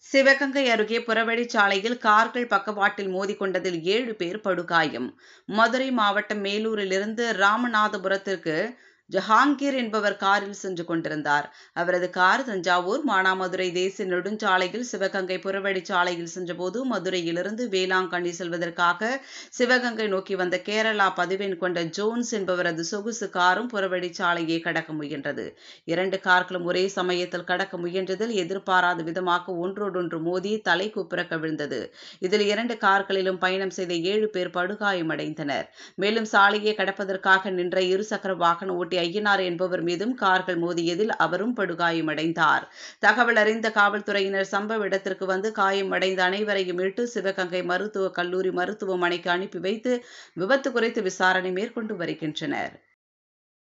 சிவகங்கை அருகே புறவழிச்சாலையில் கார்கள் பக்கவாட்டில் மோதிக்கொண்டதில் ஏழு பேர் படுகாயம் மதுரை மாவட்டம் மேலூரிலிருந்து ராமநாதபுரத்திற்கு ஜஹாங்கீர் என்பவர் காரில் சென்று கொண்டிருந்தார் அவரது கார் தஞ்சாவூர் மானாமதுரை தேசிய நெடுஞ்சாலையில் சிவகங்கை புறவழிச்சாலையில் சென்றபோது மதுரையிலிருந்து வேளாங்கண்ணி செல்வதற்காக சிவகங்கை நோக்கி வந்த கேரளா பதிவெண் கொண்ட ஜோன்ஸ் என்பவரது சொகுசு காரும் புறவழிச்சாலையை கடக்க முயன்றது இரண்டு கார்களும் ஒரே சமயத்தில் கடக்க முயன்றதில் எதிர்பாராத விதமாக ஒன்றோடொன்று மோதி தலை குப்புற கவிழ்ந்தது இதில் இரண்டு கார்களிலும் பயணம் செய்த ஏழு பேர் படுகாயமடைந்தனர் மேலும் சாலையை கடப்பதற்காக நின்ற இருசக்கர வாகன ஓட்டி ஐயனார் என்பவர் மீதும் கார்கள் மோதியதில் அவரும் படுகாயமடைந்தார் தகவல் அறிந்த காவல்துறையினர் சம்பவ இடத்திற்கு வந்து காயமடைந்த அனைவரையும் மீட்டு சிவகங்கை மருத்துவக் கல்லூரி மருத்துவமனைக்கு அனுப்பி வைத்து விபத்து குறித்து விசாரணை மேற்கொண்டு வருகின்றனர்